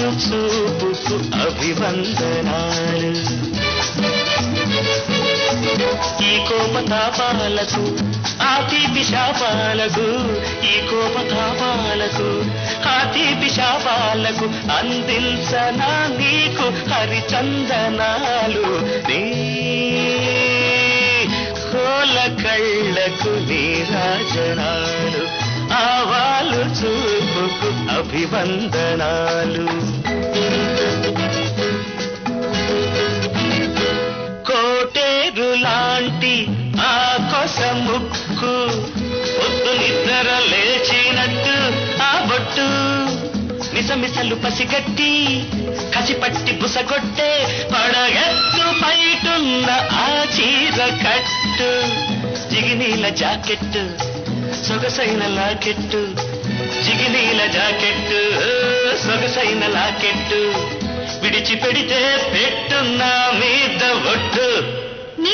చూపుకు అభివందనాలు ఈ కోపతాపాలకు ఆ తీపి శాపాలకు ఈ కోపతాపాలకు ఆ తీపి శాపాలకు అందించనా నీకు హరిచందనాలు నీ కోల కళ్ళకు నీరాజనాలు ఆవాలు చూపుకు అభివందనాలు కోటేరు లాంటి ఆ కొస ముక్కు పొద్దు నిద్ర లేచినట్టు ఆ బొట్టు మిసమిసలు పసిగట్టి కసిపట్టి బుసగొట్టే పడగెత్తు పైటున్న ఆ చీర కట్టు జిగినీల జాకెట్టు సొగసైన లాకెట్టు జిగినీల జాకెట్టు సొగసైన లాకెట్టు విడిచి పెడితే పెట్టున్నా మీద ఒట్టు నీ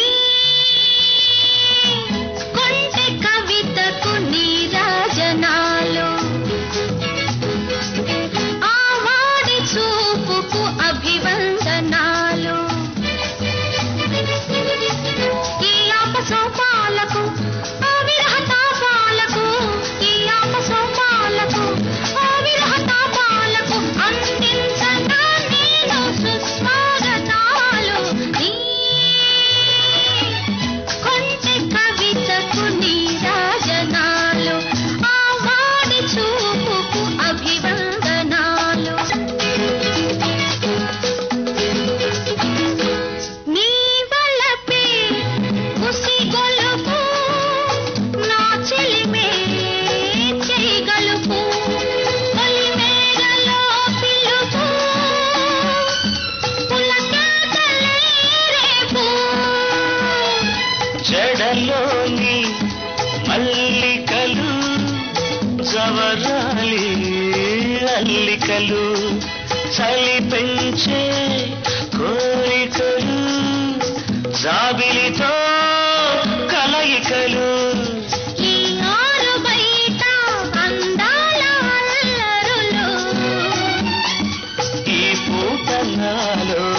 కొంటె కవితకు నీరాజనాలు ఆ వాడి చూపుకు అభివందనాలు ఈ ఆపసోపాలకు ఆ విరహ తాపాలకు ఈ ఆపసోపాలకు ఆ విరహ తాపాలకు అందించనా నేను సుస్వాగతాలు నీ కొంటె కవితకు నీరాజనాలు ఆ వాడి చూపుకు అభివందనాలు నీ వలపే ఉసిగొలుపు నా చెలిమే చేయగలుపు పొలిమేరలో పిలుపు పులకేతలే రేపు జడలోని మల్లికలు జవరాలి అల్లికలు చలి పెంచే కోరికలు జాబిలితో కలయికలు ఈ ఆరు బయట అందాల అల్లరులు ఈ పూట నాలో